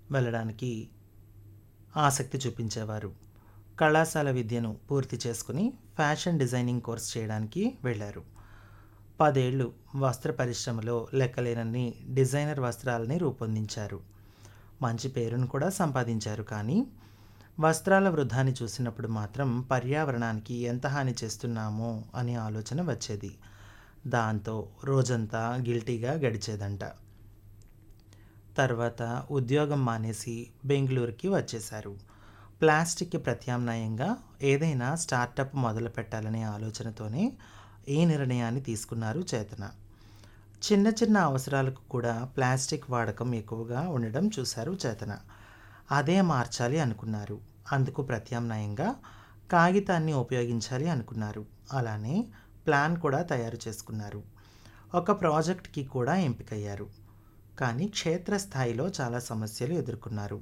వెళ్ళడానికి ఆసక్తి చూపించేవారు కళాశాల విద్యను పూర్తి చేసుకుని ఫ్యాషన్ డిజైనింగ్ కోర్స్ చేయడానికి వెళ్ళారు పదేళ్ళు వస్త్ర పరిశ్రమలో లెక్కలేనన్ని డిజైనర్ వస్త్రాలని రూపొందించారు మంచి పేరును కూడా సంపాదించారు కానీ వస్త్రాల వృధాన్ని చూసినప్పుడు మాత్రం పర్యావరణానికి ఎంత హాని చేస్తున్నామో అనే ఆలోచన వచ్చేది దాంతో రోజంతా గిల్టీగా గడిచేదంట తర్వాత ఉద్యోగం మానేసి బెంగళూరుకి వచ్చేశారు ప్లాస్టిక్కి ప్రత్యామ్నాయంగా ఏదైనా స్టార్టప్ మొదలు పెట్టాలనే ఆలోచనతోనే ఈ నిర్ణయాన్ని తీసుకున్నారు చేతన చిన్న చిన్న అవసరాలకు కూడా ప్లాస్టిక్ వాడకం ఎక్కువగా ఉండడం చూశారు చేతన అదే మార్చాలి అనుకున్నారు అందుకు ప్రత్యామ్నాయంగా కాగితాన్ని ఉపయోగించాలి అనుకున్నారు అలానే ప్లాన్ కూడా తయారు చేసుకున్నారు ఒక ప్రాజెక్ట్కి కూడా ఎంపికయ్యారు కానీ క్షేత్రస్థాయిలో చాలా సమస్యలు ఎదుర్కొన్నారు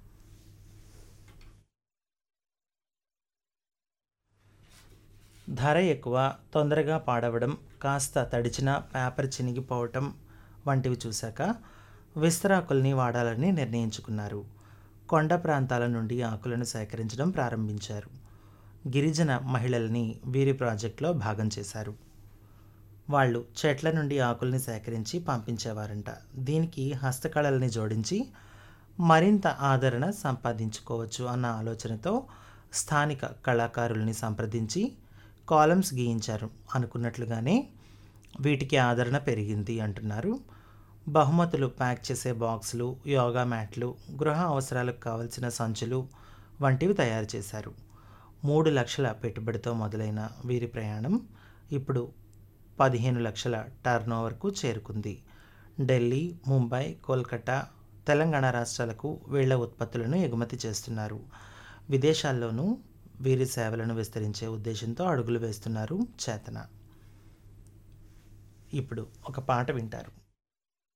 ధర ఎక్కువ తొందరగా పాడవడం కాస్త తడిచిన పేపర్ చినిగిపోవటం వంటివి చూశాక విస్తరాకుల్ని వాడాలని నిర్ణయించుకున్నారు కొండ ప్రాంతాల నుండి ఆకులను సేకరించడం ప్రారంభించారు గిరిజన మహిళల్ని వీరి ప్రాజెక్టులో భాగం చేశారు వాళ్ళు చెట్ల నుండి ఆకుల్ని సేకరించి పంపించేవారంట దీనికి హస్తకళల్ని జోడించి మరింత ఆదరణ సంపాదించుకోవచ్చు అన్న ఆలోచనతో స్థానిక కళాకారుల్ని సంప్రదించి కాలమ్స్ గీయించారు అనుకున్నట్లుగానే వీటికి ఆదరణ పెరిగింది అంటున్నారు బహుమతులు ప్యాక్ చేసే బాక్సులు యోగా మ్యాట్లు గృహ అవసరాలకు కావలసిన సంచులు వంటివి తయారు చేశారు మూడు లక్షల పెట్టుబడితో మొదలైన వీరి ప్రయాణం ఇప్పుడు పదిహేను లక్షల టర్నోవర్కు చేరుకుంది ఢిల్లీ ముంబై కోల్కతా తెలంగాణ రాష్ట్రాలకు వీళ్ల ఉత్పత్తులను ఎగుమతి చేస్తున్నారు విదేశాల్లోనూ వీరి సేవలను విస్తరించే ఉద్దేశంతో అడుగులు వేస్తున్నారు చేతన ఇప్పుడు ఒక పాట వింటారు